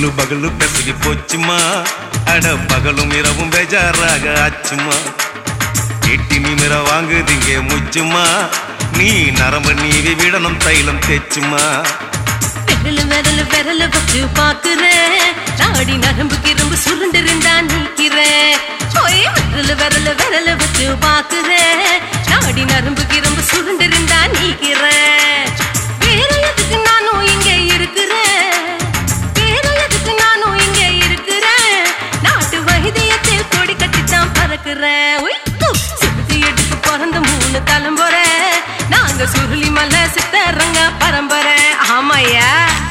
பகலு பகலு பெசகி போச்சுமா அட பகலும் இரவும் பேஜாராக ஆச்சுமா எட்டி நிமிர வாங்குதிங்க முச்சுமா நீ நரம்பு நீவி விடணும் தைலம் தேச்சுமா விரல் விரல் விரல் வச்சு பாக்குறேன் நாடி நரம்பு கிரம்பு சுருண்டு இருந்தா நீக்கிறேன் ஓய் விரல் விரல் விரல் வச்சு பாக்குறேன் நாடி நரம்பு கிரம்பு சுருண்டு இருந்தா நீக்கிறேன் வேற எதுக்கு நானும் இங்க இருக்கிறேன் வேற எதுக்கு நானும் இங்க இருக்கிறேன் நாட்டு வைத்தியத்தில் கொடி கட்டித்தான் பறக்குறேன் உய், கு, சிறுத்தை எடுத்து பிறந்த மூணு தலைமுறை நாங்க சுருளி மலை சித்தரங்க பரம்பரை ஆமாய்யா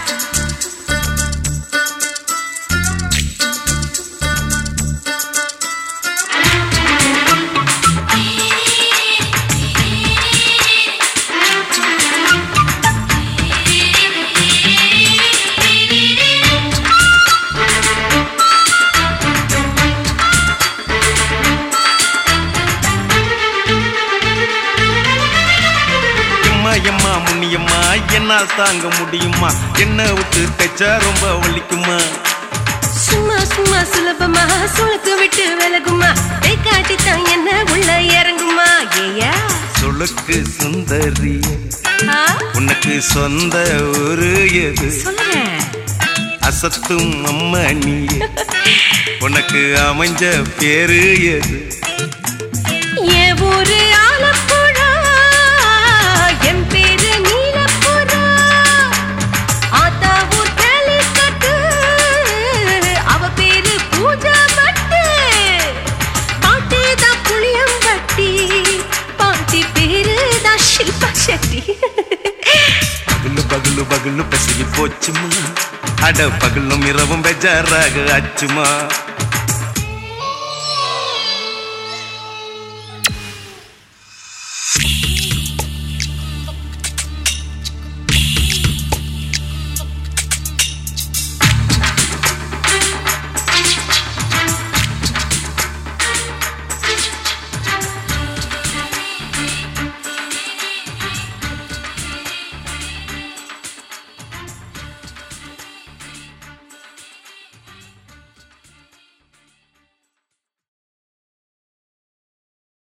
எம்மா எம்மா முன்னியம்மா என்னால் தாங்க முடியுமா என்ன விட்டு தைச்சா ரொம்ப வலிக்குமா சும்மா சும்மா சுலபமா சுளுக்கு விட்டு விலகுமா கை காட்டித்தான் என்ன உள்ள இறங்குமா ஏயா சுளுக்கு சுந்தரி ஆ, உனக்கு சொந்த ஊரு எது சொல்றேன் அசத்தும் அம்மா நீ உனக்கு அமைஞ்ச பேரு எது என் ஊரு ஆலப்புழா என் பேரு நீலப்புறா ஆத்தா ஊர் கேலிக்கட்டு அவ பேரு பூஜா பட்டு பாட்டி தான் புளியம்பட்டி பாட்டி பேரு தான் ஷில்பா செட்டி பகலு பகலு பகலு பசகி போச்சுமா அட பகலும் இரவும் பெஜாராக ஆச்சுமா